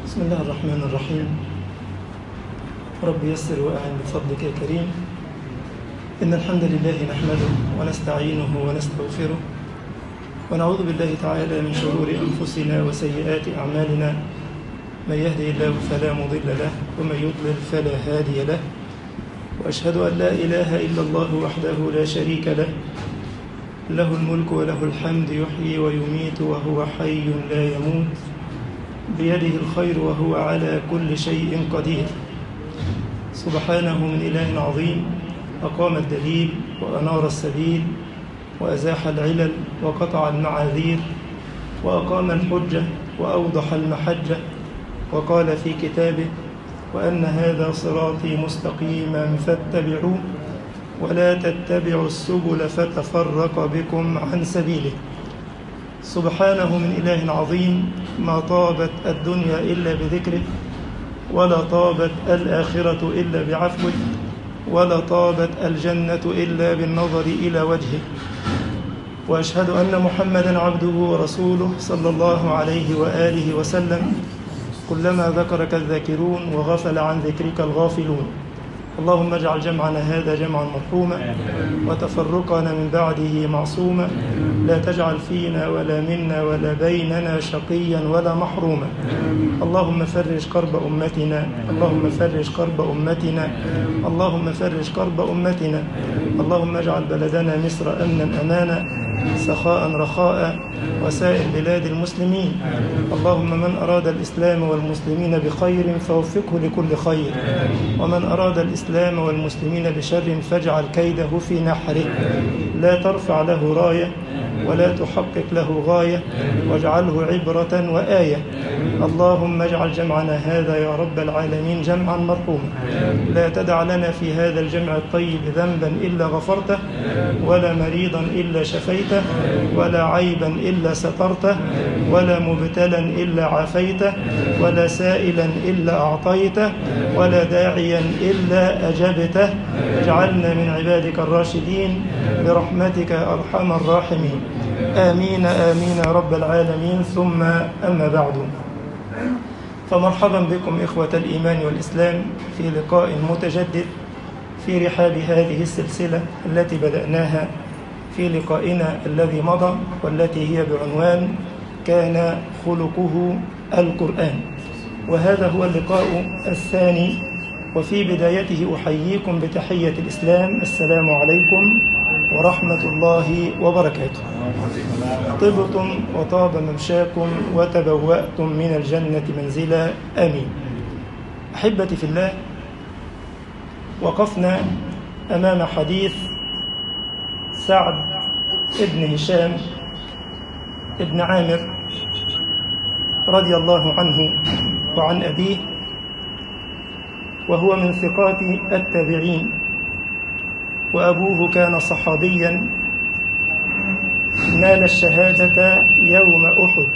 بسم الله الرحمن الرحيم رب يسر وأعن بفضلك يا كريم إن الحمد لله نحمده ونستعينه ونستغفره ونعوذ بالله تعالى من شرور أنفسنا وسيئات أعمالنا من يهدي الله فلا مضل له ومن يضلل فلا هادي له وأشهد أن لا إله إلا الله وحده لا شريك له له الملك وله الحمد يحيي ويميت وهو حي لا يموت بيده الخير وهو على كل شيء قدير سبحانه من إله عظيم أقام الدليل وأنار السبيل وأزاح العلل وقطع المعاذير وأقام الحجة وأوضح المحجة وقال في كتابه وأن هذا صراطي مستقيما فاتبعوه ولا تتبعوا السبل فتفرق بكم عن سبيله سبحانه من إله عظيم ما طابت الدنيا إلا بذكره ولا طابت الآخرة إلا بعفوه ولا طابت الجنة إلا بالنظر إلى وجهه وأشهد أن محمدا عبده ورسوله صلى الله عليه وآله وسلم كلما ذكرك الذاكرون وغفل عن ذكرك الغافلون اللهم اجعل جمعنا هذا جمعا مرحوما وتفرقنا من بعده معصوما لا تجعل فينا ولا منا ولا بيننا شقيا ولا محروما اللهم فرج كرب أمتنا اللهم فرج كرب أمتنا اللهم فرج كرب أمتنا اللهم اجعل بلدنا مصر أمنا أمانا سخاء رخاء وسائر بلاد المسلمين اللهم من أراد الإسلام والمسلمين بخير فوفقه لكل خير ومن أراد الإسلام والمسلمين بشر فاجعل كيده في نحره لا ترفع له راية ولا تحقق له غاية واجعله عبرة وآية اللهم اجعل جمعنا هذا يا رب العالمين جمعا مرحوما لا تدع لنا في هذا الجمع الطيب ذنبا إلا غفرته ولا مريضا إلا شفيته ولا عيبا إلا سترته ولا مبتلا إلا عافيته ولا سائلا إلا أعطيته ولا داعيا إلا أجبته اجعلنا من عبادك الراشدين برحمتك أرحم الراحمين آمين آمين يا رب العالمين ثم أما بعد فمرحبا بكم إخوة الإيمان والإسلام في لقاء متجدد في رحاب هذه السلسلة التي بدأناها في لقائنا الذي مضى والتي هي بعنوان كان خلقه القرآن وهذا هو اللقاء الثاني وفي بدايته أحييكم بتحية الإسلام السلام عليكم ورحمة الله وبركاته طبتم وطاب ممشاكم وتبوأتم من الجنة منزلا آمين أحبتي في الله وقفنا أمام حديث سعد ابن هشام ابن عامر رضي الله عنه وعن أبيه وهو من ثقات التابعين وأبوه كان صحابيا نال الشهادة يوم أحد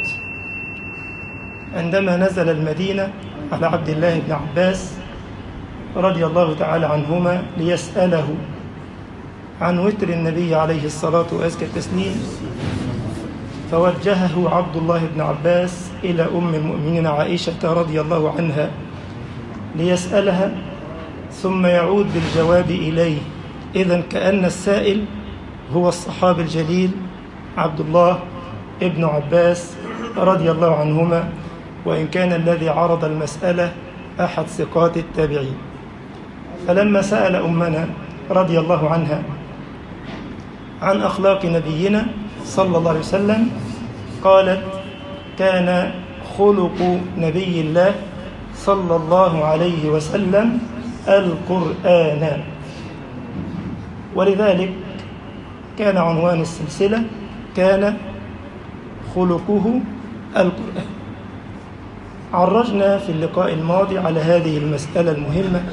عندما نزل المدينة على عبد الله بن عباس رضي الله تعالى عنهما ليسأله عن وتر النبي عليه الصلاة وأزكى التسليم فوجهه عبد الله بن عباس إلى أم المؤمنين عائشة رضي الله عنها ليسألها ثم يعود بالجواب إليه إذا كأن السائل هو الصحابي الجليل عبد الله ابن عباس رضي الله عنهما وإن كان الذي عرض المسألة أحد ثقات التابعين فلما سأل أمنا رضي الله عنها عن أخلاق نبينا صلى الله عليه وسلم قالت كان خلق نبي الله صلى الله عليه وسلم القرآن ولذلك كان عنوان السلسلة كان خلقه القرآن عرجنا في اللقاء الماضي على هذه المسألة المهمة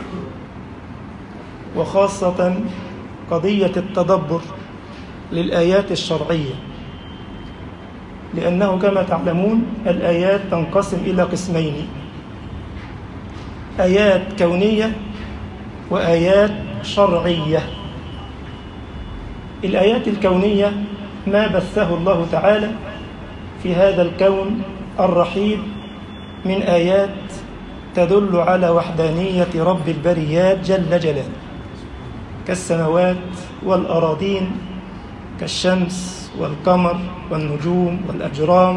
وخاصة قضية التدبر للآيات الشرعية لأنه كما تعلمون الآيات تنقسم إلى قسمين آيات كونية وآيات شرعية الآيات الكونية ما بثه الله تعالى في هذا الكون الرحيب من آيات تدل على وحدانية رب البريات جل جلاله كالسماوات والأراضين كالشمس والقمر والنجوم والأجرام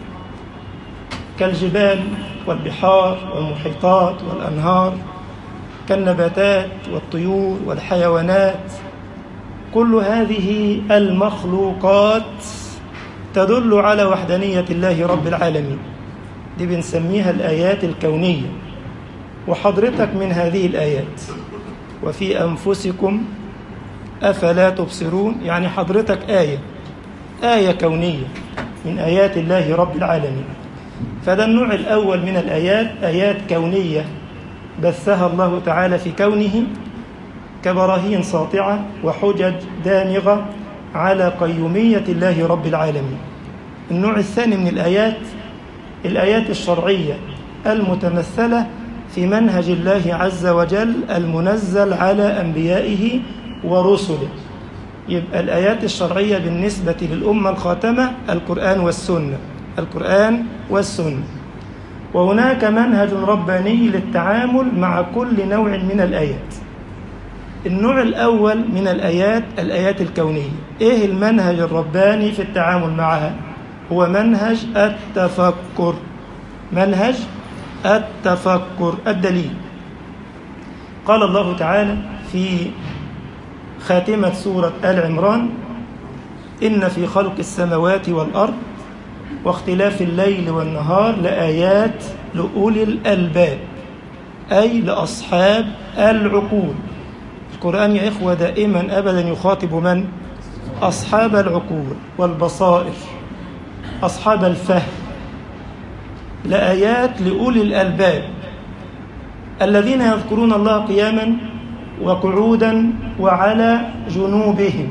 كالجبال والبحار والمحيطات والأنهار كالنباتات والطيور والحيوانات كل هذه المخلوقات تدل على وحدانية الله رب العالمين دي بنسميها الآيات الكونية وحضرتك من هذه الآيات وفي أنفسكم أفلا تبصرون يعني حضرتك آية آية كونية من آيات الله رب العالمين فده النوع الأول من الآيات آيات كونية بثها الله تعالى في كونه كبراهين ساطعة وحجج دامغة على قيومية الله رب العالمين النوع الثاني من الآيات الآيات الشرعية المتمثلة في منهج الله عز وجل المنزل على أنبيائه ورسله يبقى الآيات الشرعية بالنسبة للأمة الخاتمة القرآن والسنة القرآن والسنة وهناك منهج رباني للتعامل مع كل نوع من الآيات النوع الأول من الآيات الآيات الكونية إيه المنهج الرباني في التعامل معها هو منهج التفكر منهج التفكر الدليل قال الله تعالى في خاتمة سورة آل عمران إن في خلق السماوات والأرض واختلاف الليل والنهار لآيات لأولي الألباب أي لأصحاب العقول القرآن يا إخوة دائما أبدا يخاطب من؟ أصحاب العقول والبصائر أصحاب الفهم لآيات لأولي الألباب الذين يذكرون الله قياما وقعودا وعلى جنوبهم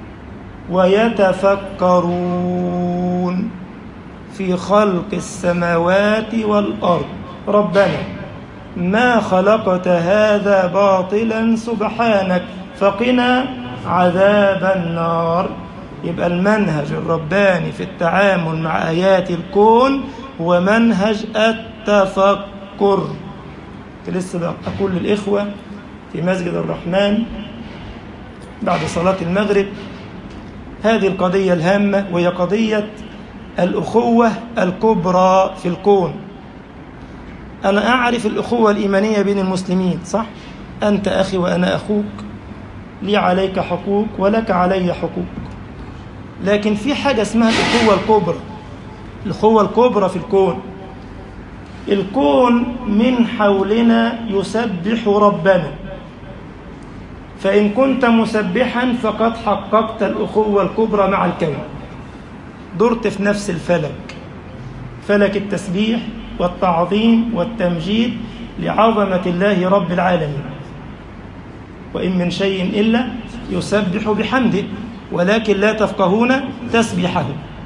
ويتفكرون في خلق السماوات والأرض ربنا ما خلقت هذا باطلا سبحانك فقنا عذاب النار يبقى المنهج الرباني في التعامل مع آيات الكون هو منهج التفكر لسه أقول للإخوة في مسجد الرحمن بعد صلاة المغرب هذه القضية الهامة وهي قضية الأخوة الكبرى في الكون أنا أعرف الأخوة الإيمانية بين المسلمين صح؟ أنت أخي وأنا أخوك لي عليك حقوق ولك علي حقوق لكن في حاجة اسمها الأخوة الكبرى الأخوة الكبرى في الكون الكون من حولنا يسبح ربنا فإن كنت مسبحا فقد حققت الأخوة الكبرى مع الكون درت في نفس الفلك فلك التسبيح والتعظيم والتمجيد لعظمة الله رب العالمين وإن من شيء إلا يسبح بحمده ولكن لا تفقهون تسبيحه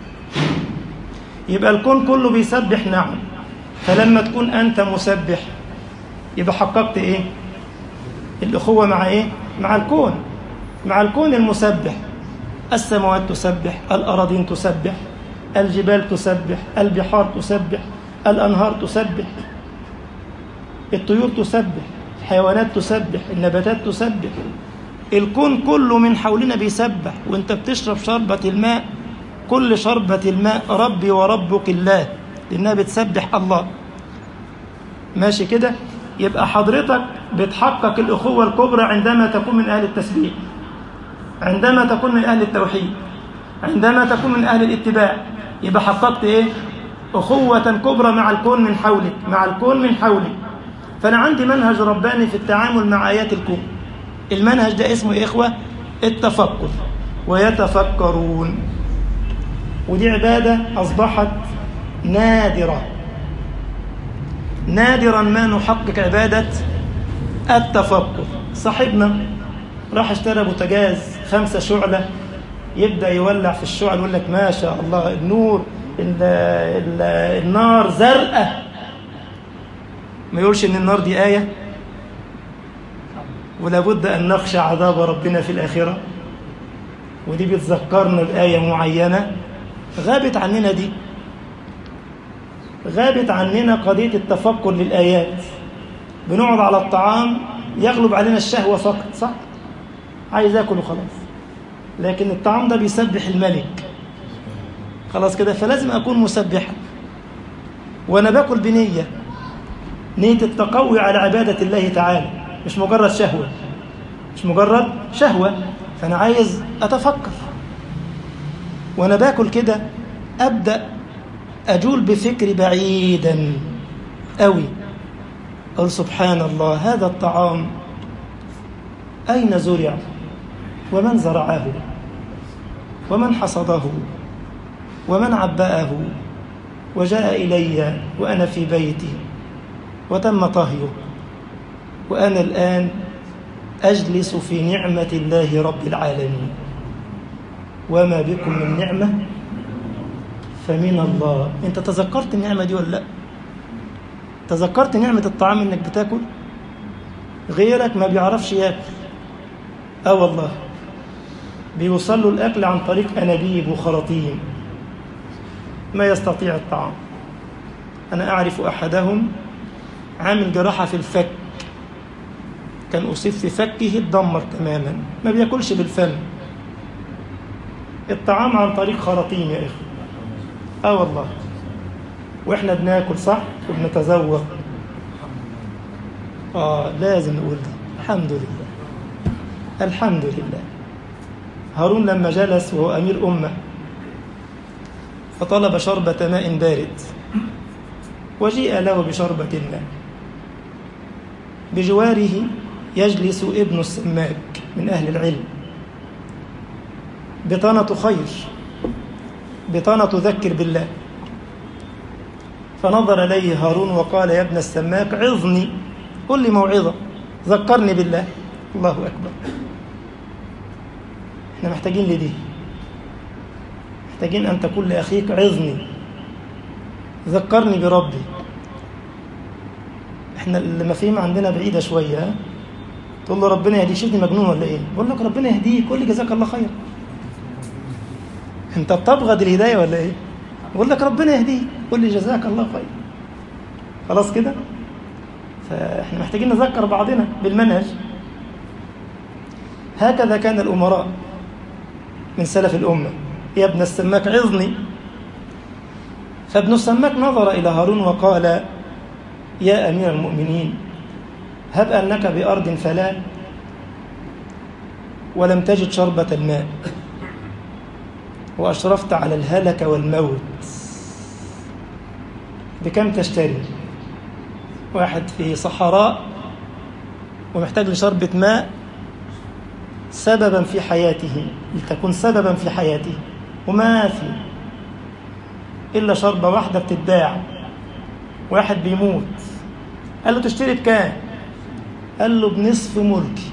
يبقى الكون كله بيسبح نعم فلما تكون أنت مسبح يبقى حققت إيه الأخوة مع إيه مع الكون مع الكون المسبح السماوات تسبح الأراضين تسبح الجبال تسبح البحار تسبح الأنهار تسبح الطيور تسبح الحيوانات تسبح النباتات تسبح الكون كله من حولنا بيسبح وانت بتشرب شربة الماء كل شربة الماء ربي وربك الله لأنها بتسبح الله ماشي كده يبقى حضرتك بتحقق الأخوة الكبرى عندما تكون من أهل التسبيح عندما تكون من أهل التوحيد عندما تكون من أهل الاتباع يبقى حققت إيه أخوة كبرى مع الكون من حولك مع الكون من حولك فأنا عندي منهج رباني في التعامل مع آيات الكون المنهج ده اسمه إيه إخوة التفكر ويتفكرون ودي عبادة أصبحت نادرة نادرا ما نحقق عبادة التفكر صاحبنا راح اشترى بوتاجاز خمسة شعلة يبدأ يولع في الشعل يقول لك ما شاء الله النور ال ال النار زرقاء ما يقولش ان النار دي آية ولابد أن نخشى عذاب ربنا في الآخرة ودي بتذكرنا بآية معينة غابت عننا دي غابت عننا قضية التفكر للآيات بنقعد على الطعام يغلب علينا الشهوة فقط صح؟ عايز آكل وخلاص لكن الطعام ده بيسبح الملك خلاص كده فلازم أكون مسبحا وأنا باكل بنية نية التقوي على عبادة الله تعالى مش مجرد شهوة مش مجرد شهوة فأنا عايز أتفكر وأنا باكل كده أبدأ أجول بفكري بعيدا أوي أقول سبحان الله هذا الطعام أين زرع ومن زرعه ومن حصده ومن عبأه وجاء إلي وأنا في بيتي وتم طهيه وأنا الآن أجلس في نعمة الله رب العالمين وما بكم من نعمة فمن الله أنت تذكرت النعمة دي ولا لا تذكرت نعمة الطعام إنك بتاكل غيرك ما بيعرفش ياكل اه والله بيوصل له الأكل عن طريق أنابيب وخراطيم ما يستطيع الطعام أنا أعرف أحدهم عامل جراحة في الفك كان أصيب في فكه اتدمر تماما ما بياكلش بالفم الطعام عن طريق خراطيم يا إخوة آه والله وإحنا بناكل صح وبنتذوق آه لازم نقول ده الحمد لله الحمد لله هارون لما جلس وهو أمير أمة فطلب شربة ماء بارد وجيء له بشربة ماء بجواره يجلس ابن السماك من أهل العلم بطانة خير بطانة تذكر بالله فنظر إليه هارون وقال يا ابن السماك عظني قل لي موعظة ذكرني بالله الله أكبر احنا محتاجين لدي محتاجين أن تقول لأخيك عظني ذكرني بربي احنا المفاهيم عندنا بعيدة شوية ها؟ تقول له ربنا يهديك شفتني مجنون ولا ايه بقول لك ربنا يهديك قول لي جزاك الله خير انت بتبغض الهداية ولا ايه بقول لك ربنا يهديك قول لي جزاك الله خير خلاص كده فاحنا محتاجين نذكر بعضنا بالمنهج هكذا كان الأمراء من سلف الأمة يا ابن السماك عظني فابن السماك نظر إلى هارون وقال يا أمير المؤمنين هب أنك بأرض فلا ولم تجد شربة الماء وأشرفت على الهلك والموت بكم تشتري واحد في صحراء ومحتاج لشربة ماء سببا في حياته لتكون سببا في حياته وما في إلا شربة واحدة بتتباع واحد بيموت قال له تشتري بكام قال له بنصف ملكي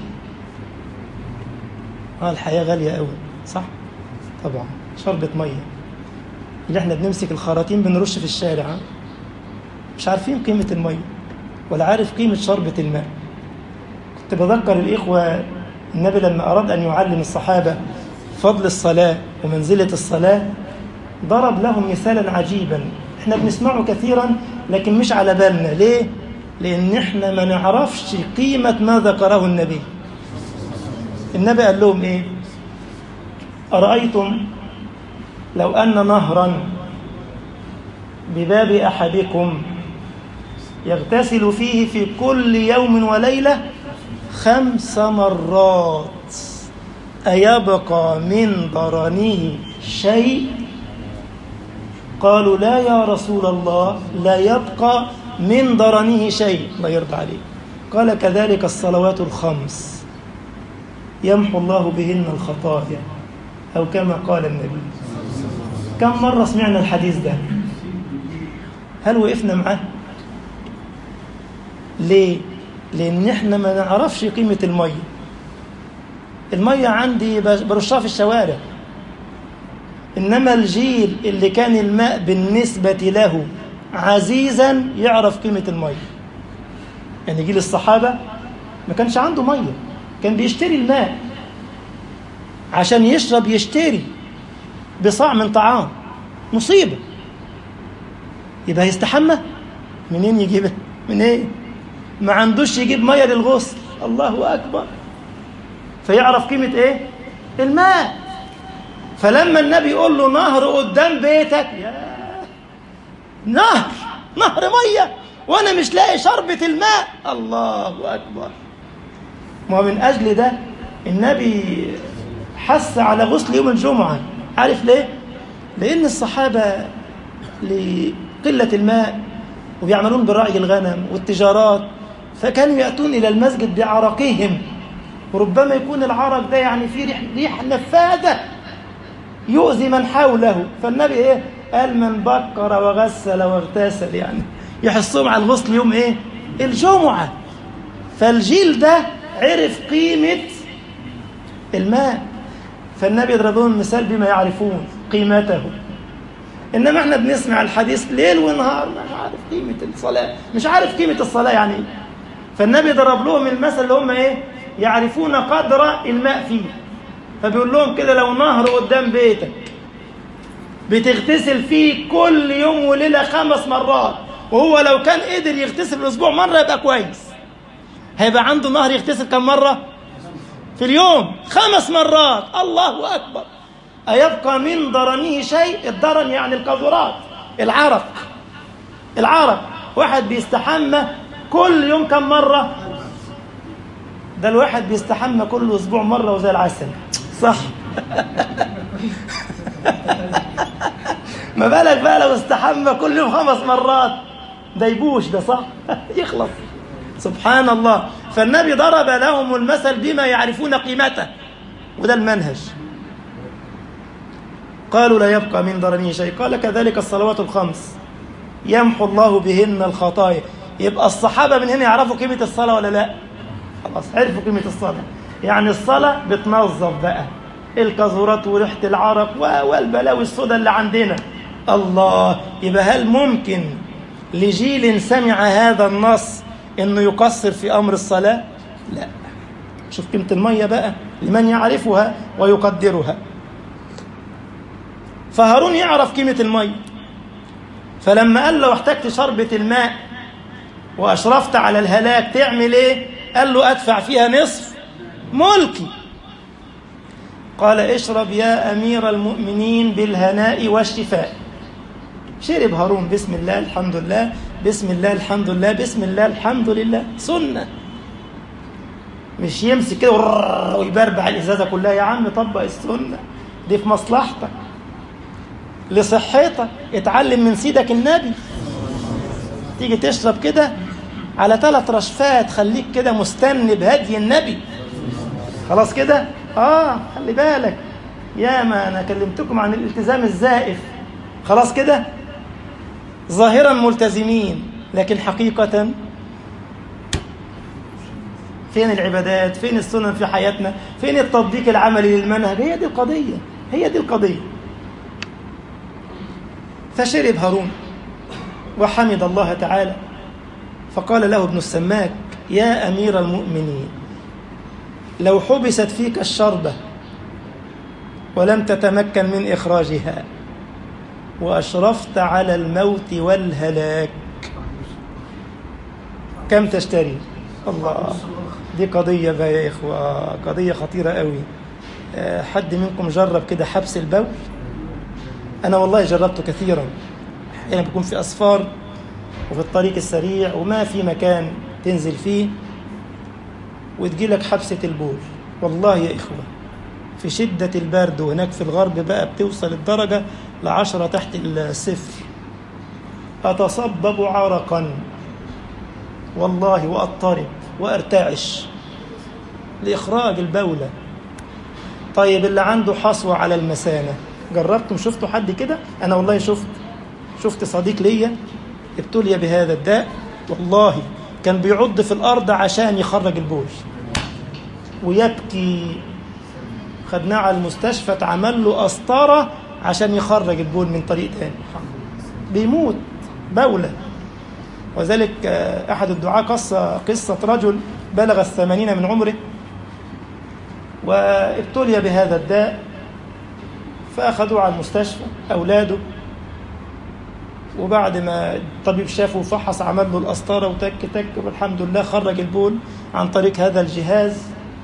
اه الحياة غالية قوي صح طبعا شربة مية اللي احنا بنمسك الخراطيم بنرش في الشارع مش عارفين قيمة المية ولا عارف قيمة شربة الماء كنت بذكر الإخوة النبي لما أراد أن يعلم الصحابة فضل الصلاة ومنزلة الصلاة ضرب لهم مثالا عجيبا احنا بنسمعه كثيرا لكن مش على بالنا ليه؟ لأن احنا ما نعرفش قيمة ما ذكره النبي النبي قال لهم ايه؟ أرأيتم لو أن نهرا بباب أحدكم يغتسل فيه في كل يوم وليلة خمس مرات أيبقى من ضرنه شيء قالوا لا يا رسول الله لا يبقى من ضرنه شيء الله يرضى عليه قال كذلك الصلوات الخمس يمحو الله بهن الخطايا أو كما قال النبي كم مرة سمعنا الحديث ده هل وقفنا معاه ليه لان احنا ما نعرفش قيمه الميه الميه عندي برشها في الشوارع انما الجيل اللي كان الماء بالنسبه له عزيزا يعرف قيمه الميه يعني جيل الصحابه ما كانش عنده ميه كان بيشتري الماء عشان يشرب يشتري بصاع من طعام مصيبه يبقى هيستحمى منين يجيبها من ايه ما عندوش يجيب ميه للغسل الله اكبر فيعرف قيمه ايه الماء فلما النبي يقول له نهر قدام بيتك يا نهر نهر ميه وانا مش لاقي شربة الماء الله اكبر ما من اجل ده النبي حث على غسل يوم الجمعه عارف ليه لان الصحابه لقله الماء وبيعملون برعي الغنم والتجارات فكانوا ياتون الى المسجد بعرقهم وربما يكون العرق ده يعني فيه ريح, ريح نفاذه يؤذي من حوله فالنبي ايه قال من بكر وغسل واغتسل يعني يحصهم على الغسل يوم ايه الجمعة فالجيل ده عرف قيمة الماء فالنبي يضرب لهم المثال بما يعرفون قيمته انما احنا بنسمع الحديث ليل ونهار مش عارف قيمة الصلاة مش عارف قيمة الصلاة يعني ايه فالنبي ضرب لهم المثل اللي هم ايه يعرفون قدر الماء فيه فبيقول لهم كده لو نهر قدام بيتك بتغتسل فيه كل يوم وليلة خمس مرات وهو لو كان قدر يغتسل الأسبوع مرة يبقى كويس هيبقى عنده نهر يغتسل كم مرة في اليوم خمس مرات الله أكبر أيبقى من درنه شيء الدرن يعني القذورات العرق العرق واحد بيستحمى كل يوم كم مرة ده الواحد بيستحمى كل أسبوع مرة وزي العسل صح ما بالك بقى لو استحمى كل يوم خمس مرات ده يبوش ده صح يخلص سبحان الله فالنبي ضرب لهم المثل بما يعرفون قيمته وده المنهج قالوا لا يبقى من درنه شيء قال كذلك الصلوات الخمس يمحو الله بهن الخطايا يبقى الصحابة من هنا يعرفوا قيمة الصلاة ولا لا خلاص عرفوا قيمة الصلاة يعني الصلاة بتنظف بقى الكظورات وريحة العرق والبلاوي السوداء اللي عندنا الله يبقى هل ممكن لجيل سمع هذا النص انه يقصر في امر الصلاة لا شوف قيمة المية بقى لمن يعرفها ويقدرها فهارون يعرف قيمة المية فلما قال له احتجت شربة الماء وأشرفت على الهلاك تعمل ايه قال له أدفع فيها نصف ملكي قال اشرب يا أمير المؤمنين بالهناء والشفاء شرب هارون بسم الله الحمد لله بسم الله الحمد لله بسم الله الحمد لله سنة مش يمسك كده ويبربع الإزازة كلها يا عم طبق السنة دي في مصلحتك لصحتك اتعلم من سيدك النبي تيجي تشرب كده على ثلاث رشفات خليك كده مستن بهدي النبي خلاص كده اه خلي بالك يا ما انا كلمتكم عن الالتزام الزائف خلاص كده ظاهرا ملتزمين لكن حقيقة فين العبادات فين السنن في حياتنا فين التطبيق العملي للمنهج هي دي القضية هي دي القضية فشرب هارون وحمد الله تعالى فقال له ابن السماك يا أمير المؤمنين لو حبست فيك الشربة ولم تتمكن من إخراجها وأشرفت على الموت والهلاك كم تشتري الله دي قضية بقى يا إخوة قضية خطيرة قوي حد منكم جرب كده حبس البول أنا والله جربته كثيرا أحيانا بكون في أسفار وفي الطريق السريع وما في مكان تنزل فيه وتجيلك حبسة البول والله يا إخوة في شدة البرد وهناك في الغرب بقى بتوصل الدرجة لعشرة تحت الصفر أتصبب عرقا والله وأضطرب وأرتعش لإخراج البولة طيب اللي عنده حصوة على المثانة جربتم شفتوا حد كده أنا والله شفت شفت صديق ليا ابتلي بهذا الداء والله كان بيعض في الأرض عشان يخرج البول ويبكي خدناه على المستشفى اتعمل له قسطرة عشان يخرج البول من طريق تاني بيموت بولة وذلك أحد الدعاة قصة قصة رجل بلغ الثمانين من عمره وابتلي بهذا الداء فأخذوه على المستشفى أولاده وبعد ما الطبيب شافه وفحص عمل له القسطره وتك تك والحمد لله خرج البول عن طريق هذا الجهاز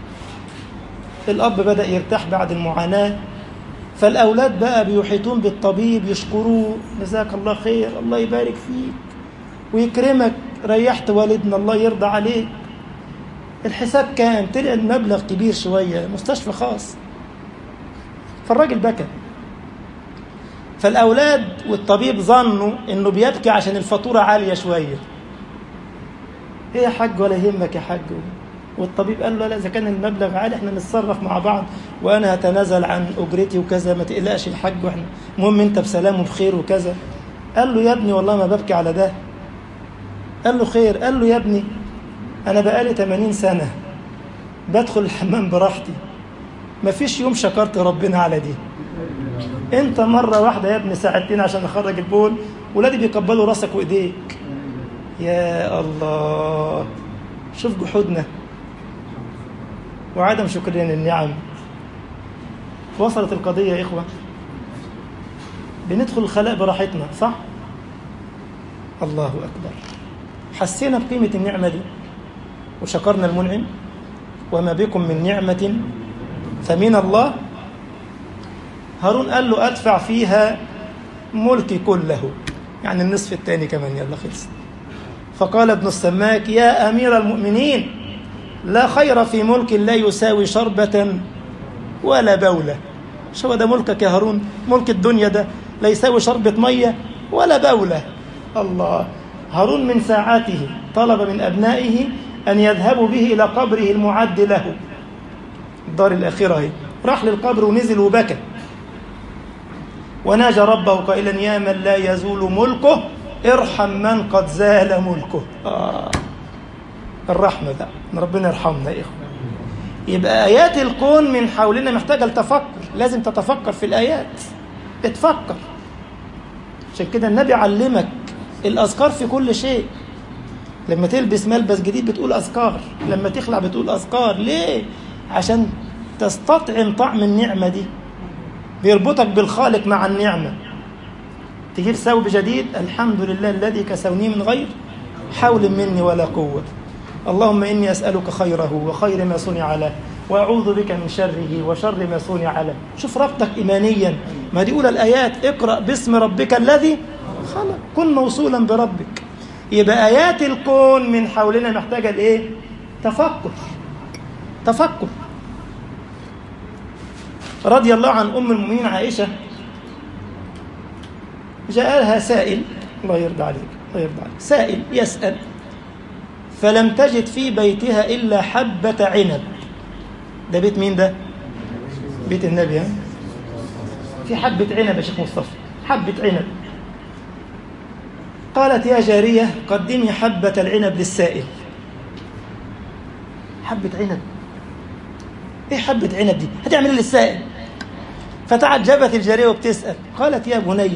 الاب بدا يرتاح بعد المعاناه فالاولاد بقى بيحيطون بالطبيب يشكروه جزاك الله خير الله يبارك فيك ويكرمك ريحت والدنا الله يرضى عليك الحساب كام طلع المبلغ كبير شويه مستشفى خاص فالراجل بكى فالاولاد والطبيب ظنوا انه بيبكي عشان الفاتوره عاليه شويه ايه يا حاج ولا يهمك يا حاج والطبيب قال له لا اذا كان المبلغ عالي احنا نتصرف مع بعض وانا هتنازل عن اجرتي وكذا ما تقلقش الحاج واحنا المهم انت بسلام وبخير وكذا قال له يا ابني والله ما ببكي على ده قال له خير قال له يا ابني انا بقالي 80 سنه بدخل الحمام براحتي ما فيش يوم شكرت ربنا على دي انت مره واحده يا ابني ساعدتني عشان اخرج البول ولادي بيقبلوا راسك وايديك يا الله شوف جحودنا وعدم شكرنا للنعم وصلت القضيه يا اخوه بندخل الخلاء براحتنا صح الله اكبر حسينا بقيمه النعمه دي وشكرنا المنعم وما بكم من نعمه فمن الله هارون قال له ادفع فيها ملكي كله يعني النصف الثاني كمان يلا خلص فقال ابن السماك يا امير المؤمنين لا خير في ملك لا يساوي شربة ولا بولة شو ده ملكك يا هارون ملك الدنيا ده لا يساوي شربة مية ولا بولة الله هارون من ساعاته طلب من أبنائه أن يذهبوا به إلى قبره المعد له الدار الآخرة هي راح للقبر ونزل وبكى وناجى ربه قائلا يا من لا يزول ملكه ارحم من قد زال ملكه آه. الرحمة ده ربنا يرحمنا يا إخوة يبقى آيات الكون من حولنا محتاجة لتفكر لازم تتفكر في الآيات اتفكر عشان كده النبي علمك الأذكار في كل شيء لما تلبس ملبس جديد بتقول أذكار لما تخلع بتقول أذكار ليه؟ عشان تستطعم طعم النعمة دي بيربطك بالخالق مع النعمة تجيب ثوب جديد الحمد لله الذي كسوني من غير حول مني ولا قوة اللهم إني أسألك خيره وخير ما صنع له وأعوذ بك من شره وشر ما صنع له شوف ربطك إيمانيا ما دي أولى الآيات اقرأ باسم ربك الذي خلق كن موصولا بربك يبقى آيات الكون من حولنا محتاجة لإيه؟ تفكر تفكر رضي الله عن أم المؤمنين عائشة جاء لها سائل الله يرضى عليك الله يرضى عليك سائل يسأل فلم تجد في بيتها إلا حبة عنب ده بيت مين ده؟ بيت النبي ها؟ في حبة عنب يا شيخ مصطفى حبة عنب قالت يا جارية قدمي حبة العنب للسائل حبة عنب ايه حبة عنب دي؟ هتعمل للسائل فتعجبت الجارية وبتسأل قالت يا بني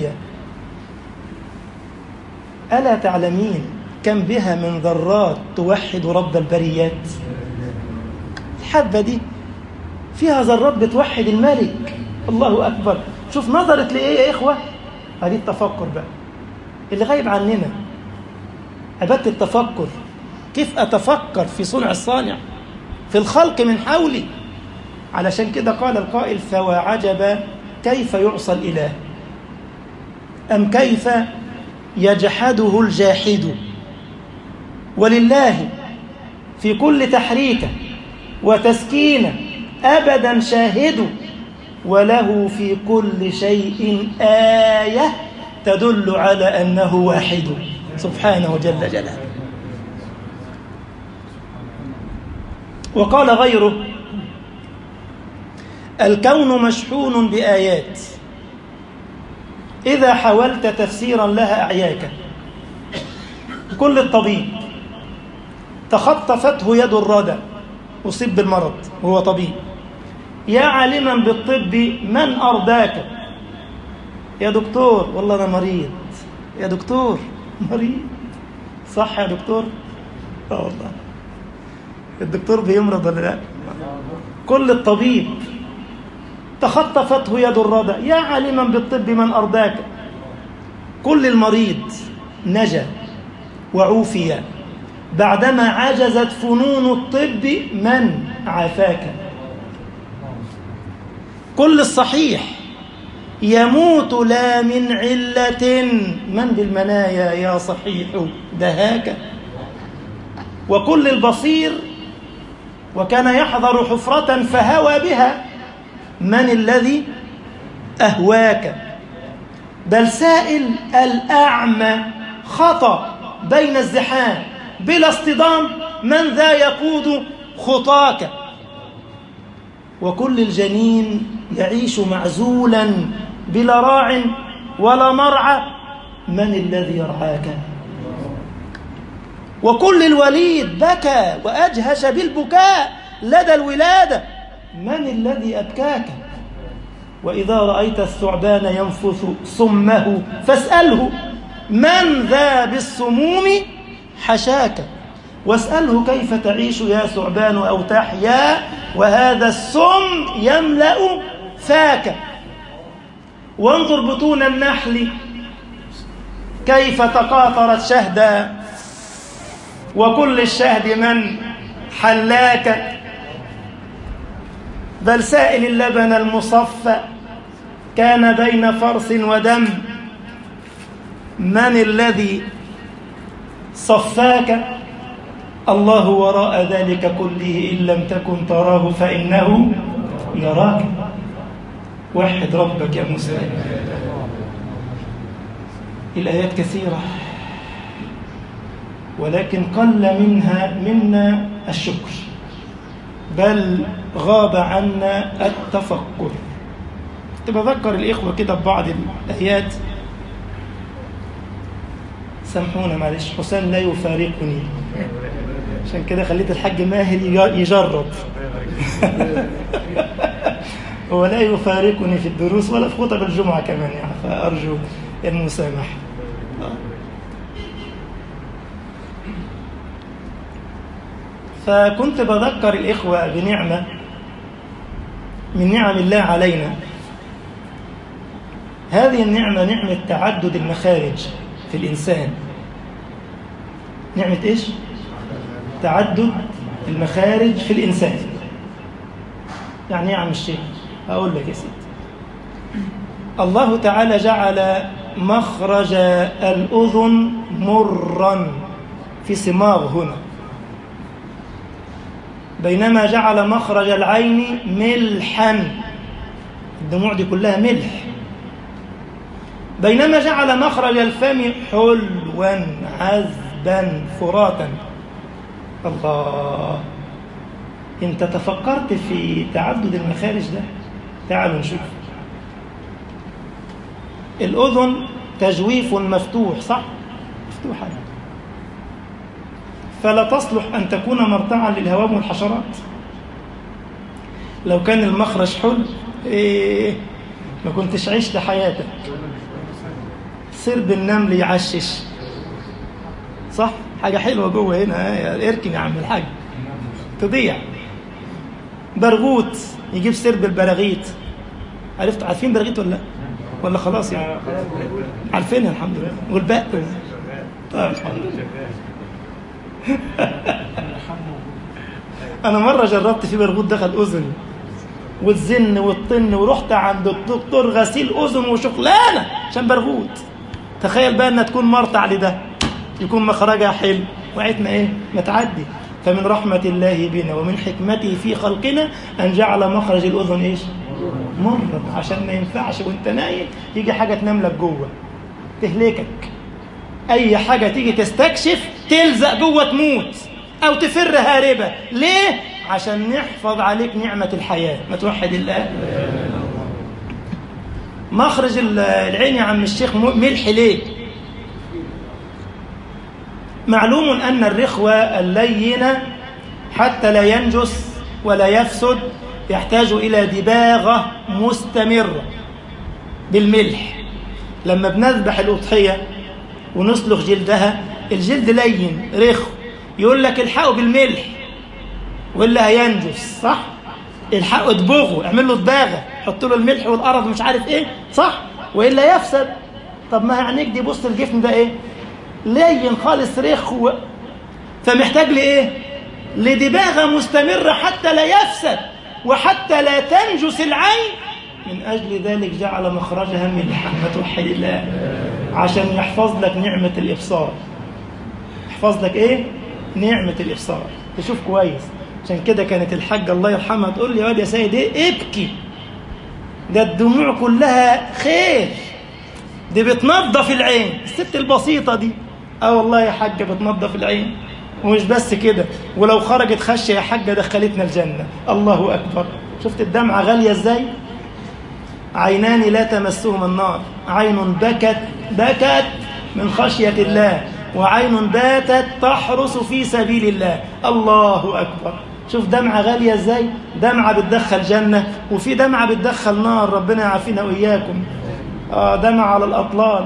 ألا تعلمين كم بها من ذرات توحد رب البريات الحبة دي فيها ذرات بتوحد الملك الله أكبر شوف نظرت لإيه يا إخوة هذه التفكر بقى اللي غايب عننا عبادة التفكر كيف أتفكر في صنع الصانع في الخلق من حولي علشان كده قال القائل فوا عجب كيف يعصى الإله أم كيف يجحده الجاحد ولله في كل تحريكة وتسكينة أبدا شاهد وله في كل شيء آية تدل على أنه واحد سبحانه جل جلاله وقال غيره الكون مشحون بآيات إذا حاولت تفسيرا لها أعياك كل الطبيب تخطفته يد الردى أصيب بالمرض وهو طبيب يا عالما بالطب من أرداك يا دكتور والله أنا مريض يا دكتور مريض صح يا دكتور اه والله الدكتور بيمرض ولا لا كل الطبيب تخطفته يد الردى يا عالما بالطب من أرداك كل المريض نجا وعوفي بعدما عجزت فنون الطب من عافاك كل الصحيح يموت لا من علة من بالمنايا يا صحيح دهاك وكل البصير وكان يحضر حفرة فهوى بها من الذي أهواك بل سائل الأعمى خطأ بين الزحام بلا اصطدام من ذا يقود خطاك وكل الجنين يعيش معزولا بلا راع ولا مرعى من الذي يرعاك وكل الوليد بكى وأجهش بالبكاء لدى الولادة من الذي أبكاك وإذا رأيت الثعبان ينفث صمه فاسأله من ذا بالسموم حشاك واسأله كيف تعيش يا ثعبان أو تحيا وهذا السم يملأ فاك وانظر بطون النحل كيف تقاطرت شهدا وكل الشهد من حلاك بل سائل اللبن المصفى كان بين فرث ودم من الذي صفاك الله وراء ذلك كله إن لم تكن تراه فإنه يراك وحد ربك يا موسى الآيات كثيرة ولكن قل منها منا الشكر بل غاب عنا التفكر كنت بذكر الإخوة كده ببعض الآيات سامحونا معلش حسام لا يفارقني عشان كده خليت الحاج ماهر يجرب هو لا يفارقني في الدروس ولا في خطب الجمعة كمان يعني فأرجو المسامحة فكنت بذكر الإخوة بنعمة من نعم الله علينا هذه النعمة نعمة تعدد المخارج في الإنسان نعمة إيش؟ تعدد المخارج في الإنسان يعني إيه يا عم الشيخ أقول لك يا سيدي الله تعالى جعل مخرج الأذن مرا في صماغ هنا بينما جعل مخرج العين ملحا الدموع دي كلها ملح بينما جعل مخرج الفم حلوا عذبا فراتا الله انت تفكرت في تعدد المخارج ده تعالوا نشوف الأذن تجويف مفتوح صح مفتوحة فلا تصلح أن تكون مرتعا للهوام والحشرات لو كان المخرج حل إيه ما كنتش عشت حياتك سرب النمل يعشش صح حاجة حلوة جوه هنا اركن يا عم الحاج تضيع برغوت يجيب سرب البراغيث عرفت عارفين براغيث ولا لا ولا خلاص يعني عارفينها الحمد لله والباقي طيب الحمد لله انا مره جربت في برغوت دخل اذني والزن والطن ورحت عند الدكتور غسيل اذن وشغلانه عشان برغوت تخيل بقى انها تكون مرتع لده يكون مخرجها حلو وعيتنا ايه ما تعدي فمن رحمة الله بنا ومن حكمته في خلقنا أن جعل مخرج الأذن إيش مرة عشان ما ينفعش وانت نايم يجي حاجة تنام لك جوه تهلكك أي حاجة تيجي تستكشف تلزق جوه تموت أو تفر هاربة ليه؟ عشان نحفظ عليك نعمة الحياة ما توحد الله مخرج العين يا عم الشيخ ملح ليه؟ معلوم أن الرخوة اللينة حتى لا ينجس ولا يفسد يحتاج إلى دباغة مستمرة بالملح لما بنذبح الأضحية ونسلخ جلدها الجلد لين رخو يقول لك الحقه بالملح ولا هينجس صح الحقه دبغه اعمل له دباغه حط له الملح والقرض مش عارف ايه صح والا يفسد طب ما عينيك دي بص الجفن ده ايه لين خالص رخ و... فمحتاج لايه لدباغة مستمرة حتى لا يفسد وحتى لا تنجس العين من أجل ذلك جعل مخرجها ملحا ما توحد الله عشان يحفظ لك نعمة الإبصار يحفظ لك إيه؟ نعمة الإبصار تشوف كويس عشان كده كانت الحاجة الله يرحمها تقول لي يا واد يا سيد إيه ابكي ده الدموع كلها خير دي بتنظف العين الست البسيطة دي اه والله يا حاجة بتنظف العين ومش بس كده ولو خرجت خشة يا حاجة دخلتنا الجنة الله أكبر شفت الدمعة غالية ازاي عينان لا تمسهما النار عين بكت بكت من خشية الله وعين باتت تحرس في سبيل الله الله أكبر شوف دمعة غالية ازاي دمعة بتدخل جنة وفي دمعة بتدخل نار ربنا يعافينا وإياكم آه دمعة على الأطلال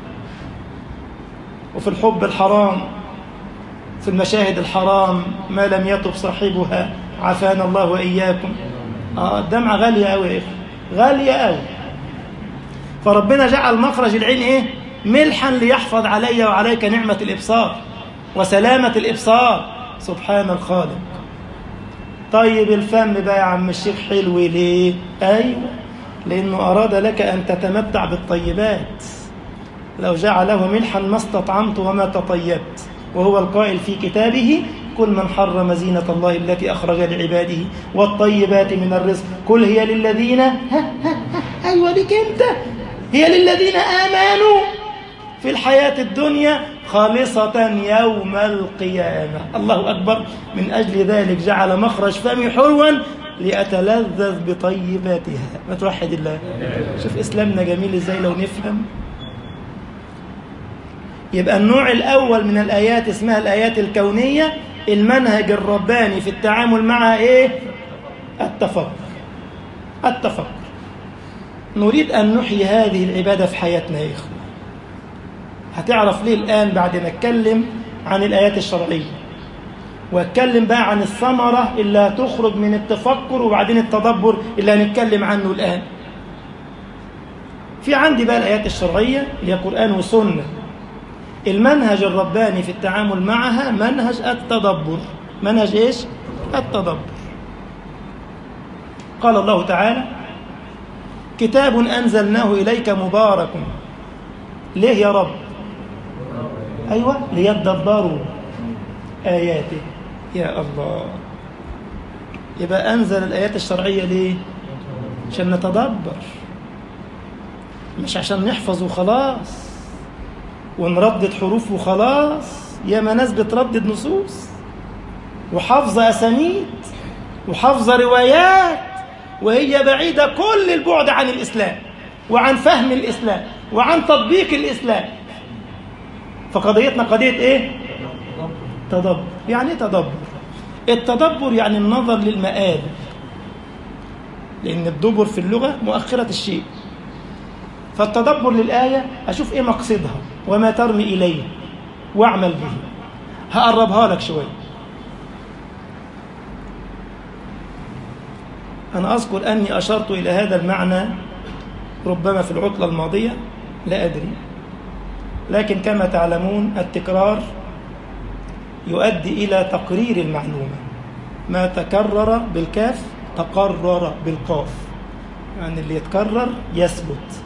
وفي الحب الحرام في المشاهد الحرام ما لم يتب صاحبها عافانا الله وإياكم آه الدمعة غالية أوي يا إخوة غالية أوي فربنا جعل مخرج العين إيه ملحا ليحفظ علي وعليك نعمة الإبصار وسلامة الإبصار سبحان الخالق طيب الفم بقى يا عم الشيخ حلو ليه أيوة لأنه أراد لك أن تتمتع بالطيبات لو جعله ملحا ما استطعمت وما تطيبت وهو القائل في كتابه كل من حرم زينة الله التي أخرج لعباده والطيبات من الرزق كل هي للذين ها ها ها أيوة لك أنت هي للذين آمنوا في الحياة الدنيا خالصة يوم القيامة الله أكبر من أجل ذلك جعل مخرج فمي حلوا لأتلذذ بطيباتها ما توحد الله شوف إسلامنا جميل إزاي لو نفهم يبقى النوع الأول من الآيات اسمها الآيات الكونية المنهج الرباني في التعامل مع إيه؟ التفكر التفكر نريد أن نحيي هذه العبادة في حياتنا يا إخوة هتعرف ليه الآن بعد ما اتكلم عن الآيات الشرعية واتكلم بقى عن الثمرة اللي هتخرج من التفكر وبعدين التدبر اللي هنتكلم عنه الآن في عندي بقى الآيات الشرعية اللي هي قرآن وسنة المنهج الرباني في التعامل معها منهج التدبر منهج ايش التدبر قال الله تعالى كتاب انزلناه اليك مبارك ليه يا رب ايوه ليدبروا اياته يا الله يبقى انزل الايات الشرعيه ليه عشان نتدبر مش عشان نحفظ وخلاص ونردد حروف وخلاص ياما ناس بتردد نصوص وحافظة أسانيد وحافظة روايات وهي بعيدة كل البعد عن الإسلام وعن فهم الإسلام وعن تطبيق الإسلام فقضيتنا قضية إيه؟ تدبر يعني إيه تدبر؟ التدبر يعني النظر للمآل لأن الدبر في اللغة مؤخرة الشيء فالتدبر للآية أشوف إيه مقصدها وما ترمي إليه وأعمل به هقربها لك شوية أنا أذكر أني أشرت إلى هذا المعنى ربما في العطلة الماضية لا أدري لكن كما تعلمون التكرار يؤدي إلى تقرير المعلومة ما تكرر بالكاف تقرر بالقاف يعني اللي يتكرر يثبت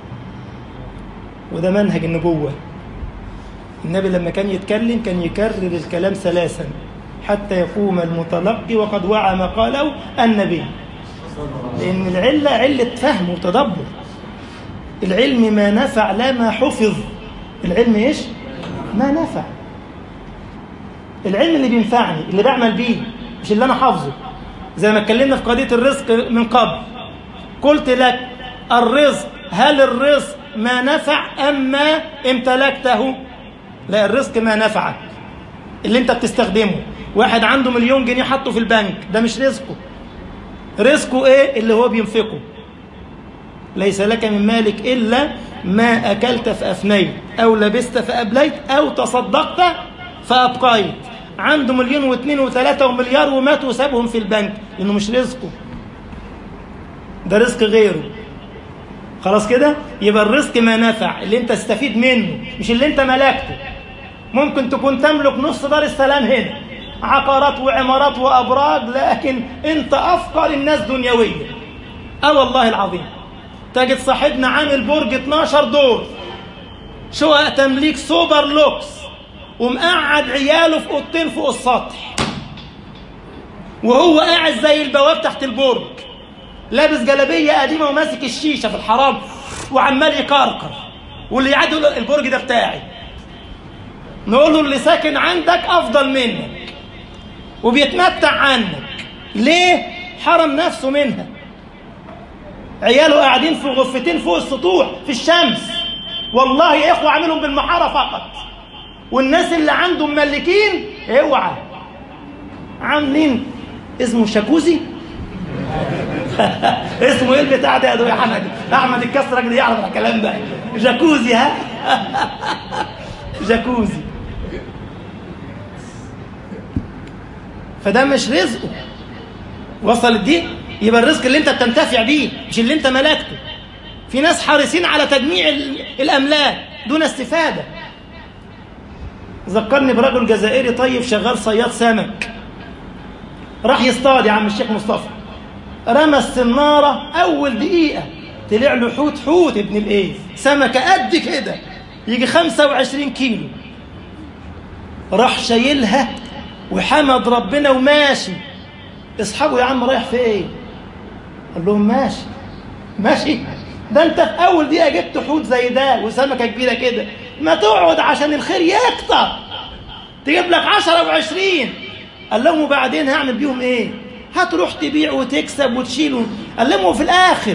وده منهج النبوة النبي لما كان يتكلم كان يكرر الكلام ثلاثا حتى يقوم المتلقي وقد وعى ما قاله النبي لأن العلة علة فهم وتدبر العلم ما نفع لا ما حفظ العلم ايش ما نفع العلم اللي بينفعني اللي بعمل بيه مش اللي انا حافظه زي ما اتكلمنا في قضيه الرزق من قبل قلت لك الرزق هل الرزق ما نفع أم ما امتلكته لا الرزق ما نفعك اللي انت بتستخدمه واحد عنده مليون جنيه حطه في البنك ده مش رزقه رزقه ايه اللي هو بينفقه ليس لك من مالك إلا ما أكلت فأفنيت أو لبست فأبليت أو تصدقت فأبقيت عنده مليون واثنين وثلاثة ومليار ومات وسابهم في البنك لأنه مش رزقه ده رزق غيره خلاص كده يبقى الرزق ما نفع اللي انت تستفيد منه مش اللي انت ملكته ممكن تكون تملك نص دار السلام هنا عقارات وعمارات وابراج لكن انت افقر الناس دنيويا اه والله العظيم تجد صاحبنا عامل برج 12 دور شقق تمليك سوبر لوكس ومقعد عياله في اوضتين فوق السطح وهو قاعد زي البواب تحت البرج لابس جلابيه قديمه وماسك الشيشه في الحرام وعمال يكركر واللي يعدي يقول البرج ده بتاعي نقول له اللي ساكن عندك افضل منك وبيتمتع عنك ليه حرم نفسه منها عياله قاعدين في غرفتين فوق السطوح في الشمس والله يا اخوه عاملهم بالمحاره فقط والناس اللي عندهم مملكين اوعى عاملين اسمه شاكوزي اسمه ايه البتاع ده يا احمد احمد الكسرج اللي يعرف الكلام ده جاكوزي ها جاكوزي فده مش رزقه وصلت دي يبقى الرزق اللي انت بتنتفع بيه مش اللي انت ملكته في ناس حريصين على تجميع الاملاك دون استفاده ذكرني برجل جزائري طيب شغال صياد سمك راح يصطاد يا عم الشيخ مصطفى رمى السنارة أول دقيقة طلع له حوت حوت ابن الإيه سمكة قد كده يجي 25 كيلو راح شايلها وحمد ربنا وماشي اصحابه يا عم رايح فين قال لهم ماشي ماشي ده انت في اول دقيقه جبت حوت زي ده وسمكه كبيره كده ما تقعد عشان الخير يكتر تجيب لك 10 و20 قال لهم وبعدين هعمل بيهم ايه هتروح تبيع وتكسب وتشيل قال لهم وفي الاخر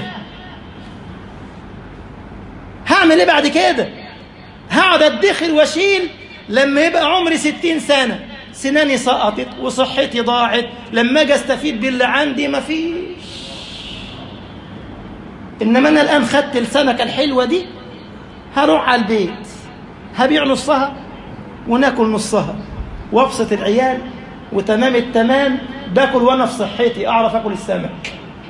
هعمل ايه بعد كده هقعد ادخر واشيل لما يبقى عمري ستين سنة سناني سقطت وصحتي ضاعت لما اجي استفيد باللي عندي مفيش انما انا الان خدت السمكه الحلوه دي هروح على البيت هبيع نصها وناكل نصها وابسط العيال وتمام التمام باكل وانا في صحتي اعرف اكل السمك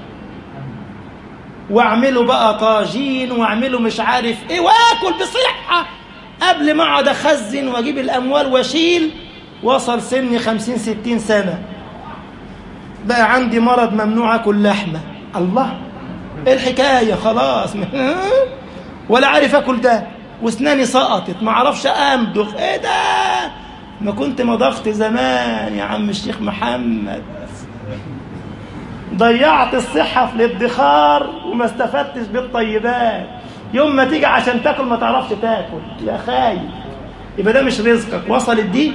واعمله بقى طاجين واعمله مش عارف ايه واكل بصحه قبل ما اقعد اخزن واجيب الاموال واشيل وصل سني خمسين ستين سنه بقى عندي مرض ممنوع اكل لحمه الله ايه الحكايه خلاص ولا عارف اكل ده واسناني سقطت ما اعرفش امضغ ايه ده ما كنت مضغت زمان يا عم الشيخ محمد ضيعت الصحة في الادخار وما استفدتش بالطيبات يوم ما تيجي عشان تاكل ما تعرفش تاكل يا خايف يبقى ده مش رزقك وصلت دي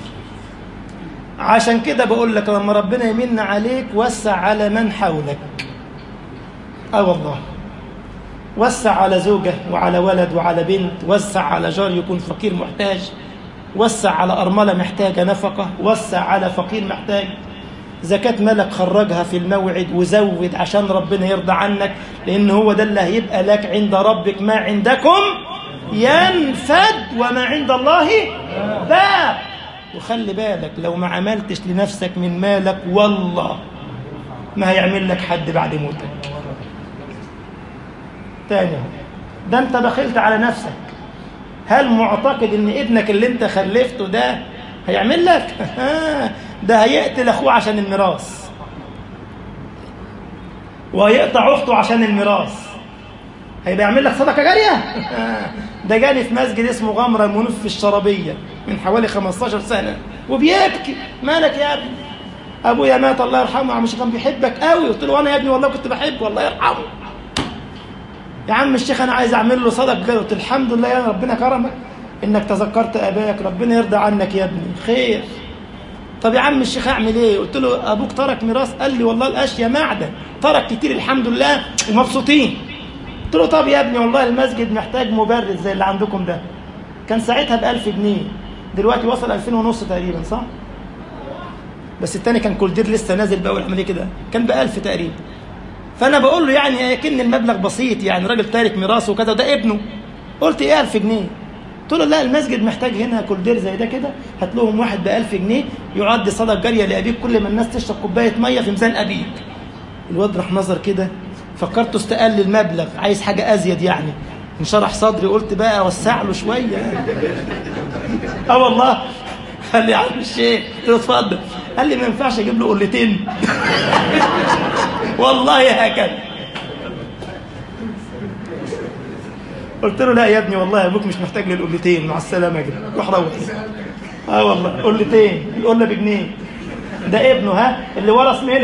عشان كده بقول لك لما ربنا يمن عليك وسع على من حولك اه والله وسع على زوجة وعلى ولد وعلى بنت وسع على جار يكون فقير محتاج وسع على أرملة محتاجة نفقة وسع على فقير محتاج زكاة مالك خرجها في الموعد وزود عشان ربنا يرضى عنك لأن هو ده اللي هيبقى لك عند ربك ما عندكم ينفد وما عند الله باق وخلي بالك لو ما عملتش لنفسك من مالك والله ما هيعمل لك حد بعد موتك تاني ده انت بخلت على نفسك هل معتقد ان ابنك اللي انت خلفته ده هيعمل لك ده هيقتل اخوه عشان الميراث وهيقطع اخته عشان الميراث هيبقى يعمل لك صدقه جاريه ده جاني في مسجد اسمه غمره المنوف في الشربيه من حوالي 15 سنه وبيبكي مالك يا ابني ابويا مات الله يرحمه عم كان بيحبك قوي قلت له انا يا ابني والله كنت بحبه الله يرحمه يا عم الشيخ انا عايز اعمل له صدقه قلت الحمد لله يا ربنا كرمك انك تذكرت اباك ربنا يرضى عنك يا ابني خير طب يا عم الشيخ اعمل ايه قلت له ابوك ترك ميراث قال لي والله الاشياء معدن ترك كتير الحمد لله ومبسوطين قلت له طب يا ابني والله المسجد محتاج مبرد زي اللي عندكم ده كان ساعتها ب 1000 جنيه دلوقتي وصل 2000 ونص تقريبا صح بس التاني كان كولدير لسه نازل باول عمليه كده كان ب 1000 تقريبا فانا بقول له يعني يكن المبلغ بسيط يعني راجل تارك ميراثه وكذا وده ابنه قلت ايه 1000 جنيه قلت له لا المسجد محتاج هنا كولدير زي ده كده هات لهم واحد ب 1000 جنيه يعد صدقه جاريه لابيك كل ما الناس تشرب كوبايه ميه في ميزان ابيك الواد راح نظر كده فكرت استقل المبلغ عايز حاجة أزيد يعني انشرح صدري قلت بقى أوسع له شوية اه والله قال لي يا عم الشيخ قلت له اتفضل قال لي ما ينفعش اجيب له قلتين والله هكذا قلت له لا يا ابني والله ابوك مش محتاج للقلتين مع السلامه يا جدع روح روح اه والله قلتين القله بجنيه ده ابنه ها اللي ورث منه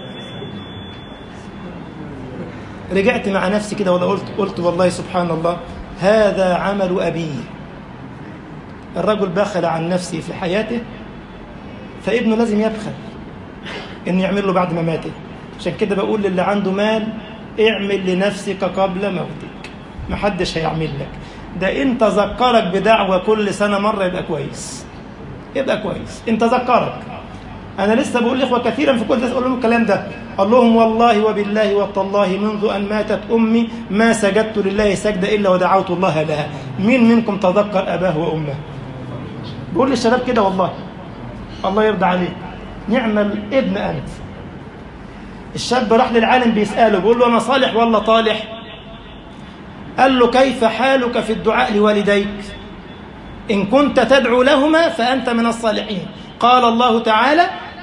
رجعت مع نفسي كده ولا قلت قلت والله سبحان الله هذا عمل ابي الرجل بخل عن نفسه في حياته فابنه لازم يبخل انه يعمل له بعد مماته عشان كده بقول للي عنده مال اعمل لنفسك قبل موتك محدش هيعمل لك ده ان تذكرك بدعوة كل سنة مرة يبقى كويس يبقى كويس ان تذكرك انا لسه بقول لاخوه كثيرا في كل ده اقول لهم الكلام ده اقول لهم والله وبالله وتالله منذ ان ماتت امي ما سجدت لله سجده الا ودعوت الله لها مين منكم تذكر اباه وامه بقول للشباب كده والله الله يرضى عليك نعم الابن انت الشاب راح للعالم بيساله بيقول له انا صالح ولا طالح قال له كيف حالك في الدعاء لوالديك ان كنت تدعو لهما فانت من الصالحين قال الله تعالى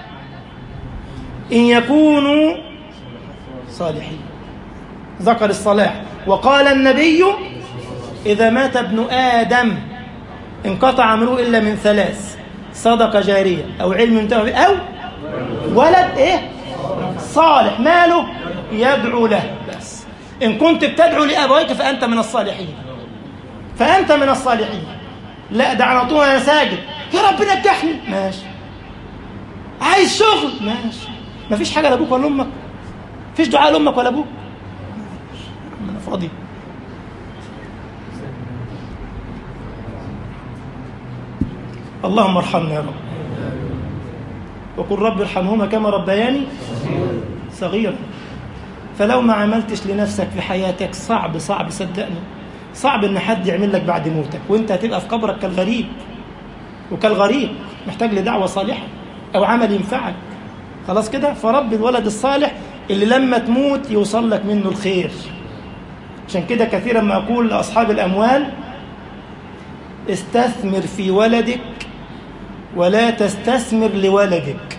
إن يكونوا صالحين ذكر الصلاح وقال النبي إذا مات ابن آدم انقطع عمله إلا من ثلاث صدقة جارية أو علم ينتهى أو ولد إيه صالح ماله يدعو له بس إن كنت بتدعو لأبويك فأنت من الصالحين فأنت من الصالحين لا ده على طول أنا ساجد يا رب نجحني ماشي عايز شغل ماشي مفيش حاجه لابوك ولا امك مفيش دعاء لامك ولا ابوك انا فاضي اللهم ارحمنا يا رب وقل رب ارحمهما كما ربياني صغيرا فلو ما عملتش لنفسك في حياتك صعب صعب صدقني صعب ان حد يعمل لك بعد موتك وانت هتبقى في قبرك كالغريب وكالغريب محتاج لدعوه صالحه او عمل ينفعك خلاص كده فرب الولد الصالح اللي لما تموت يوصل لك منه الخير عشان كده كثيرا ما اقول لاصحاب الاموال استثمر في ولدك ولا تستثمر لولدك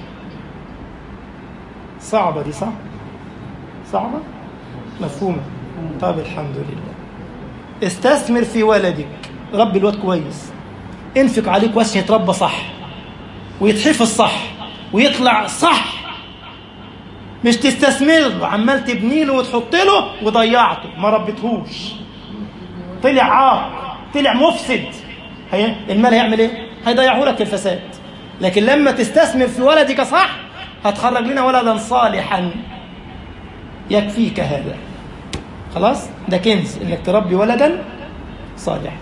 صعبه دي صح صعبه مفهومه طب الحمد لله استثمر في ولدك رب الواد كويس انفق عليه كويس عشان يتربى صح ويتحفظ صح ويطلع صح مش تستثمر له عمال تبني له وتحط له وضيعته ما ربيتهوش طلع عاق طلع مفسد هي المال هيعمل ايه؟ هيضيعه لك في الفساد لكن لما تستثمر في ولدك صح هتخرج لنا ولدا صالحا يكفيك هذا خلاص ده كنز انك تربي ولدا صالحا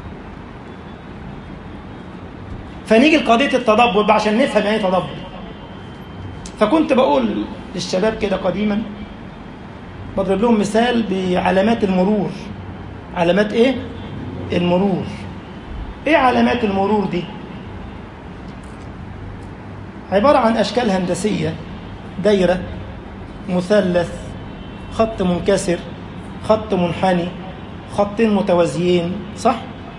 فنيجي لقضيه التدبر بقى عشان نفهم يعني ايه تدبر فكنت بقول للشباب كده قديما بضرب لهم مثال بعلامات المرور علامات ايه المرور ايه علامات المرور دي عبارة عن أشكال هندسية دايرة مثلث خط منكسر خط منحني خطين متوازيين صح؟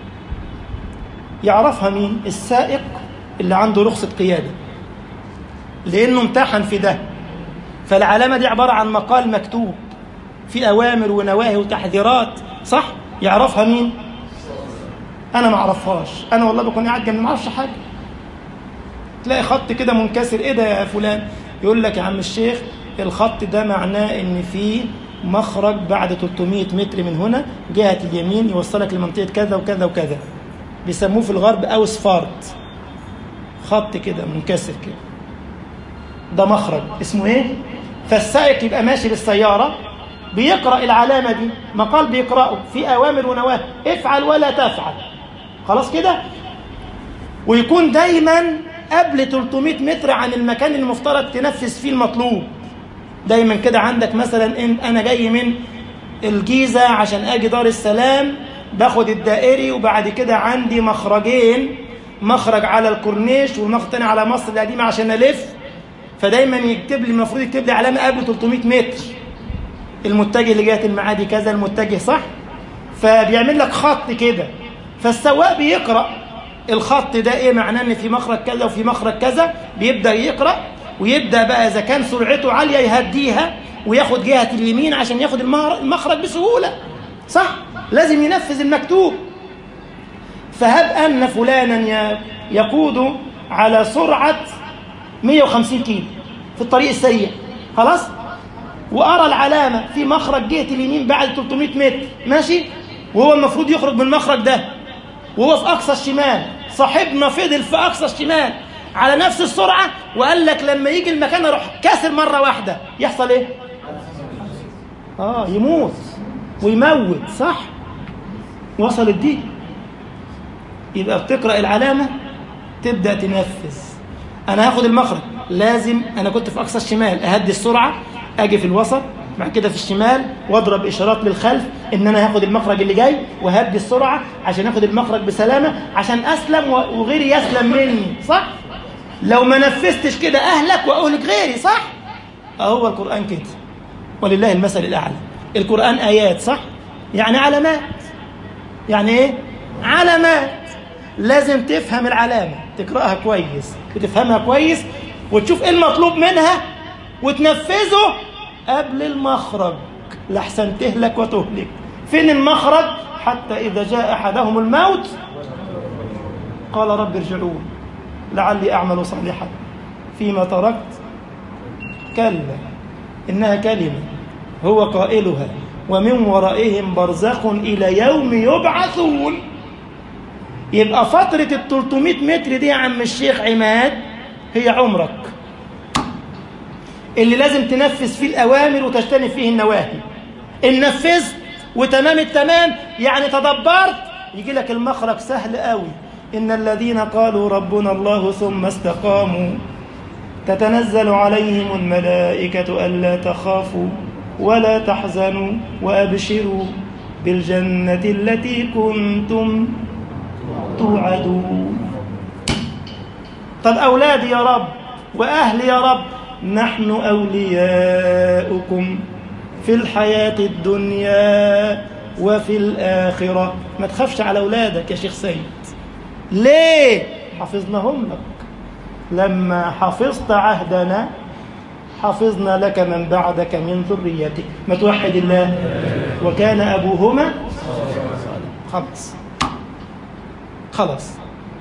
يعرفها مين؟ السائق اللي عنده رخصة قيادة لأنه امتحن في ده فالعلامة دي عبارة عن مقال مكتوب في أوامر ونواهي وتحذيرات صح؟ يعرفها مين؟ أنا ما أعرفهاش أنا والله بكون قاعد جنبي ما أعرفش حاجة تلاقي خط كده منكسر إيه ده يا فلان؟ يقول لك يا عم الشيخ الخط ده معناه إن في مخرج بعد 300 متر من هنا جهة اليمين يوصلك لمنطقة كذا وكذا وكذا بيسموه في الغرب أوسفارت خط كده منكسر كده ده مخرج اسمه ايه فالسائق يبقى ماشي بالسيارة بيقرأ العلامة دي مقال بيقرأه في أوامر ونواهي افعل ولا تفعل خلاص كده ويكون دايما قبل 300 متر عن المكان المفترض تنفذ فيه المطلوب دايما كده عندك مثلا إن انا جاي من الجيزة عشان اجي دار السلام باخد الدائري وبعد كده عندي مخرجين مخرج على الكورنيش والمخرج الثاني على مصر القديمة عشان الف فدايما يكتب لي المفروض يكتب لي علامة قبل 300 متر المتجه لجهة المعادي كذا المتجه صح فبيعمل لك خط كده فالسواق بيقرأ الخط ده ايه معناه ان في مخرج كذا وفي مخرج كذا بيبدأ يقرأ ويبدأ بقى إذا كان سرعته عالية يهديها وياخد جهة اليمين عشان ياخد المخرج بسهولة صح لازم ينفذ المكتوب فهب أن فلانا يقود على سرعة 150 كيلو في الطريق السريع خلاص وأرى العلامة في مخرج جهة اليمين بعد 300 متر ماشي وهو المفروض يخرج من المخرج ده وهو في أقصى الشمال صاحبنا فضل في أقصى الشمال على نفس السرعة وقال لك لما يجي المكان أروح كاسر مرة واحدة يحصل إيه؟ آه يموت ويموت صح؟ وصلت دي يبقى بتقرأ العلامة تبدأ تنفذ أنا هاخد المخرج لازم أنا كنت في أقصى الشمال أهدي السرعة أجي في الوسط بعد كده في الشمال واضرب اشارات للخلف ان انا هاخد المخرج اللي جاي وهدي السرعه عشان اخد المخرج بسلامه عشان اسلم وغيري يسلم مني صح لو ما نفذتش كده اهلك واهلك غيري صح اهو القران كده ولله المثل الاعلى القران ايات صح يعني علامات يعني ايه علامات لازم تفهم العلامه تقراها كويس وتفهمها كويس وتشوف ايه المطلوب منها وتنفذه قبل المخرج لحسن تهلك وتهلك فين المخرج حتى إذا جاء أحدهم الموت قال رب ارجعون لعلي أعمل صالحا فيما تركت كلا إنها كلمة هو قائلها ومن ورائهم برزخ إلى يوم يبعثون يبقى فترة ال 300 متر دي يا عم الشيخ عماد هي عمرك اللي لازم تنفذ فيه الأوامر وتجتنب فيه النواهي إن نفذت وتمام التمام يعني تدبرت يجي لك المخرج سهل قوي إن الذين قالوا ربنا الله ثم استقاموا تتنزل عليهم الملائكة ألا تخافوا ولا تحزنوا وأبشروا بالجنة التي كنتم توعدون طب أولادي يا رب وأهلي يا رب نحن أولياؤكم في الحياة الدنيا وفي الآخرة ما تخافش على أولادك يا شيخ سيد ليه حفظناهم لك لما حفظت عهدنا حفظنا لك من بعدك من ذريتك ما توحد الله وكان أبوهما خلاص خلاص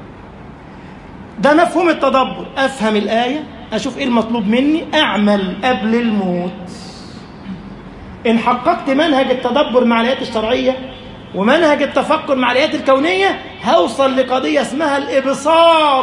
ده مفهوم التدبر أفهم الآية أشوف إيه المطلوب مني أعمل قبل الموت إن حققت منهج التدبر مع الآيات الشرعية ومنهج التفكر مع الآيات الكونية هوصل لقضية اسمها الإبصار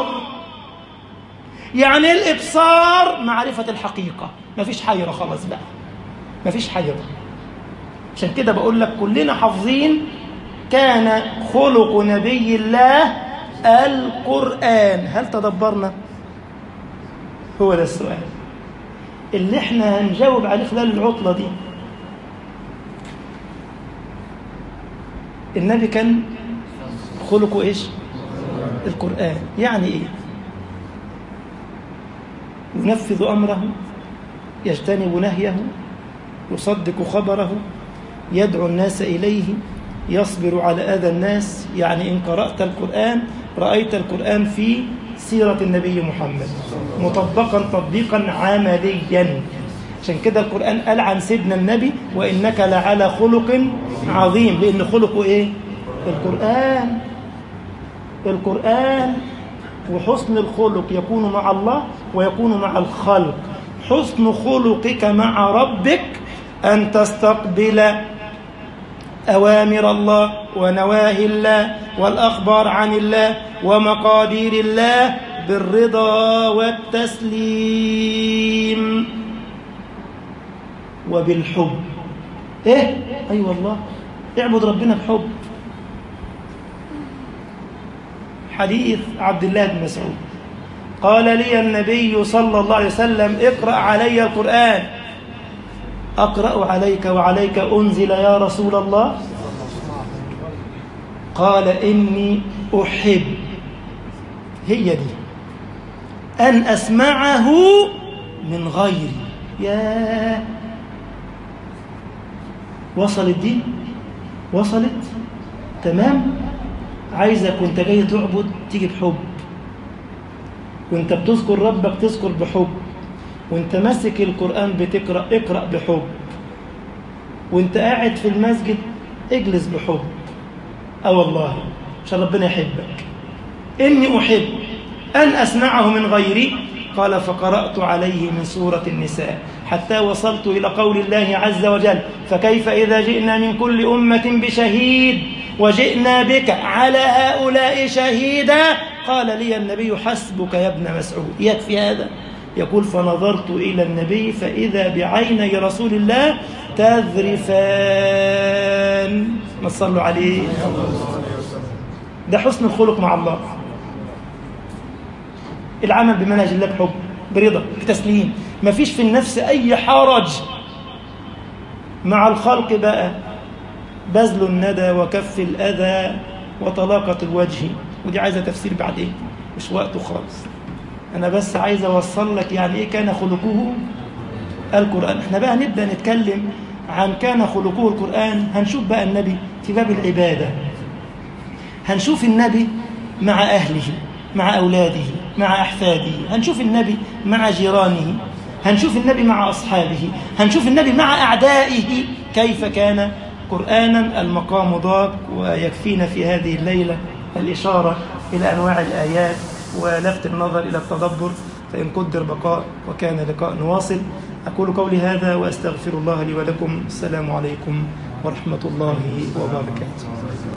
يعني الإبصار معرفة الحقيقة مفيش حيرة خلاص بقى مفيش حيرة عشان كده بقول لك كلنا حافظين كان خلق نبي الله القرآن هل تدبرنا؟ هو ده السؤال اللي احنا هنجاوب عليه خلال العطلة دي النبي كان خلقه ايش القرآن يعني ايه ينفذ أمره يجتنب نهيه يصدق خبره يدعو الناس إليه يصبر على أذى الناس يعني إن قرأت القرآن رأيت القرآن في سيرة النبي محمد مطبقا تطبيقا عمليا عشان كده القرآن قال عن سيدنا النبي وإنك لعلى خلق عظيم لأن خلقه إيه؟ القرآن القرآن وحسن الخلق يكون مع الله ويكون مع الخلق حسن خلقك مع ربك أن تستقبل أوامر الله ونواهي الله والأخبار عن الله ومقادير الله بالرضا والتسليم وبالحب ايه اي أيوة والله اعبد ربنا بحب حديث عبد الله بن مسعود قال لي النبي صلى الله عليه وسلم اقرأ علي القرآن أقرأ عليك وعليك أنزل يا رسول الله قال إني أحب هي دي أن أسمعه من غيري يا وصلت دي وصلت تمام عايزك وانت جاي تعبد تيجي بحب وانت بتذكر ربك تذكر بحب وانت ماسك القرآن بتقرأ اقرأ بحب وانت قاعد في المسجد اجلس بحب اه والله عشان ربنا يحبك إني أحب أن أسمعه من غيري قال فقرأت عليه من سورة النساء حتى وصلت إلى قول الله عز وجل فكيف إذا جئنا من كل أمة بشهيد وجئنا بك على هؤلاء شهيدا قال لي النبي حسبك يا ابن مسعود يكفي هذا يقول فنظرت إلى النبي فإذا بعيني رسول الله تذرفان ما صلوا عليه ده حسن الخلق مع الله العمل بمنهج الله بحب برضا بتسليم ما فيش في النفس أي حرج مع الخلق بقى بذل الندى وكف الأذى وطلاقة الوجه ودي عايزة تفسير بعدين مش وقته خالص أنا بس عايز أوصل لك يعني إيه كان خلقه القرآن احنا بقى نبدأ نتكلم عن كان خلقه القرآن هنشوف بقى النبي في باب العبادة هنشوف النبي مع أهله مع أولاده مع أحفاده هنشوف النبي مع جيرانه هنشوف النبي مع أصحابه هنشوف النبي مع أعدائه كيف كان قرآنا المقام ضاق ويكفينا في هذه الليلة الإشارة إلى أنواع الآيات ولفت النظر إلى التدبر فإن قدر بقاء وكان لقاء واصل أقول قولي هذا وأستغفر الله لي ولكم السلام عليكم ورحمة الله وبركاته